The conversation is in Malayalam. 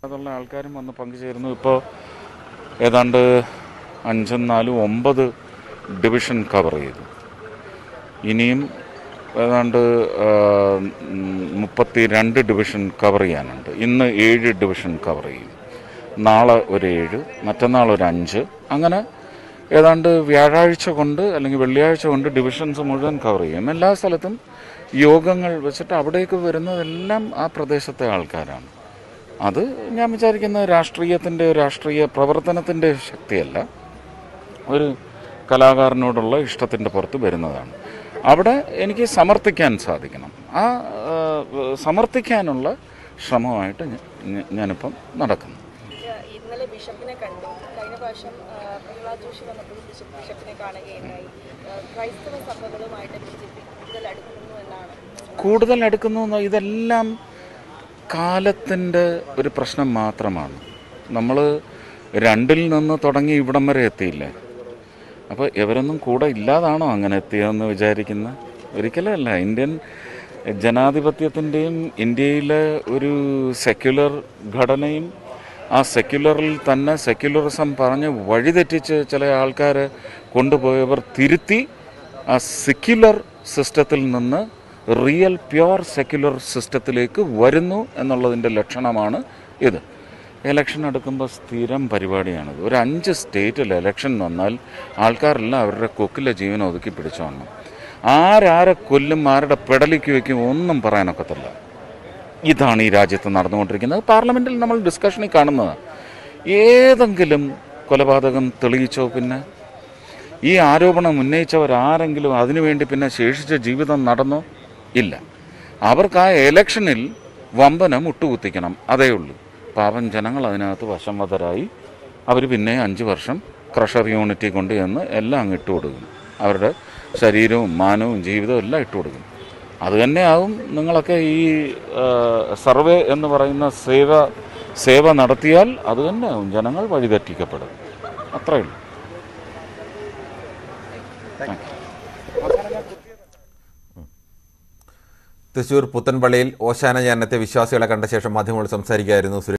അതുള്ള ആൾക്കാരും വന്ന് പങ്കുചേരുന്നു ഇപ്പോൾ ഏതാണ്ട് അഞ്ചും നാലും ഒമ്പത് ഡിവിഷൻ കവർ ചെയ്തു ഇനിയും ഏതാണ്ട് ആ, ഉം, മുപ്പത്തി രണ്ട് ഡിവിഷൻ കവർ ചെയ്യാനുണ്ട് ഇന്ന് ഏഴ് ഡിവിഷൻ കവർ ചെയ്യും നാളെ ഒരു ഏഴ് മറ്റന്നാൾ ഒരു അഞ്ച് അങ്ങനെ ഏതാണ്ട് വ്യാഴാഴ്ച കൊണ്ട് അല്ലെങ്കിൽ വെള്ളിയാഴ്ച കൊണ്ട് ഡിവിഷൻസ് മുഴുവൻ കവർ ചെയ്യും എല്ലാ സ്ഥലത്തും യോഗങ്ങൾ വെച്ചിട്ട് അവിടേക്ക് വരുന്നതെല്ലാം ആ പ്രദേശത്തെ ആൾക്കാരാണ് അത് ഞാൻ വിചാരിക്കുന്ന രാഷ്ട്രീയത്തിൻ്റെ രാഷ്ട്രീയ പ്രവർത്തനത്തിൻ്റെ ശക്തിയല്ല ഒരു കലാകാരനോടുള്ള ഇഷ്ടത്തിൻ്റെ പുറത്ത് വരുന്നതാണ് അവിടെ എനിക്ക് സമർത്ഥിക്കാൻ സാധിക്കണം ആ ആ, സമർത്ഥിക്കാനുള്ള ശ്രമമായിട്ട് ഞ- ഞ- ഞാനിപ്പം നടക്കുന്നു ഇന്നലെ ബിഷപ്പിനെ കണ്ടു കഴിഞ്ഞ പ്രാവശ്യം ആ, പ്രഹ്ലാദ് ജോഷി വന്നപ്പോൾ ബിഷപ്പ് ബിഷപ്പിനെ കാണുകയുണ്ടായി ആ, ക്രൈസ്തവ സഭകളുമായിട്ട് ബി ജെ പി കൂടുതൽ അടുക്കുന്നു എന്നാണ് കൂടുതൽ അടുക്കുന്നു എന്ന് ഇതെല്ലാം കാലത്തിൻ്റെ ഒരു പ്രശ്നം മാത്രമാണ് നമ്മൾ രണ്ടിൽ നിന്ന് തുടങ്ങി ഇവിടം വരെ എത്തിയില്ലേ അപ്പോൾ ഇവരൊന്നും കൂടെ ഇല്ലാതാണോ അങ്ങനെ എത്തിയതെന്ന് വിചാരിക്കുന്ന ഒരിക്കലല്ല ഇന്ത്യൻ ജനാധിപത്യത്തിൻ്റെയും ഇന്ത്യയിലെ ഒരു സെക്യുലർ ഘടനയും ആ സെക്യുലറിൽ തന്നെ സെക്യുലറിസം പറഞ്ഞ് വഴിതെറ്റിച്ച് ചില ആൾക്കാർ കൊണ്ടുപോയവർ തിരുത്തി ആ സെക്യുലർ സിസ്റ്റത്തിൽ നിന്ന് റിയൽ പ്യുവർ സെക്യുലർ സിസ്റ്റത്തിലേക്ക് വരുന്നു എന്നുള്ളതിൻ്റെ ലക്ഷണമാണ് ഇത് ഇലക്ഷൻ എടുക്കുമ്പോൾ സ്ഥിരം പരിപാടിയാണിത് ഒരു അഞ്ച് സ്റ്റേറ്റിൽ ഇലക്ഷൻ വന്നാൽ ആൾക്കാരെല്ലാം അവരുടെ കൊക്കിലെ ജീവൻ ഒതുക്കി പിടിച്ചോണം ആരാരെ കൊല്ലും ആരുടെ പെടലിക്ക് വയ്ക്കും ഒന്നും പറയാനൊക്കത്തില്ല ഇതാണ് ഈ രാജ്യത്ത് നടന്നുകൊണ്ടിരിക്കുന്നത് പാർലമെൻറ്റിൽ നമ്മൾ ഡിസ്കഷനിൽ കാണുന്നത് ഏതെങ്കിലും കൊലപാതകം തെളിയിച്ചോ പിന്നെ ഈ ആരോപണം ഉന്നയിച്ചവരാരെങ്കിലും അതിനുവേണ്ടി പിന്നെ ശേഷിച്ച ജീവിതം നടന്നോ ഇല്ല അവർക്ക് ആ എലക്ഷനിൽ വമ്പന മുട്ടുകുത്തിക്കണം അതേ ഉള്ളൂ പാവം ജനങ്ങൾ അതിനകത്ത് വശംവതരായി അവർ പിന്നെ അഞ്ച് വർഷം ക്രഷർ യൂണിറ്റി കൊണ്ട് ചെന്ന് എല്ലാം അങ്ങ് ഇട്ട് കൊടുക്കും അവരുടെ ശരീരവും മാനവും ജീവിതവും എല്ലാം ഇട്ട് കൊടുക്കും അത് തന്നെയാവും നിങ്ങളൊക്കെ ഈ ആ, സർവേ എന്ന് പറയുന്ന സേവ സേവ നടത്തിയാൽ അത് തന്നെയാവും ജനങ്ങൾ വഴിതെറ്റിക്കപ്പെടും അത്രയേ ഉള്ളൂ തൃശൂർ പുത്തൻപള്ളിയിൽ ഓശാന ജ്ഞാനത്തെ വിശ്വാസികളെ കണ്ട ശേഷം മാധ്യമങ്ങളോട് സംസാരിക്കുകയായിരുന്നു സുരേഷ്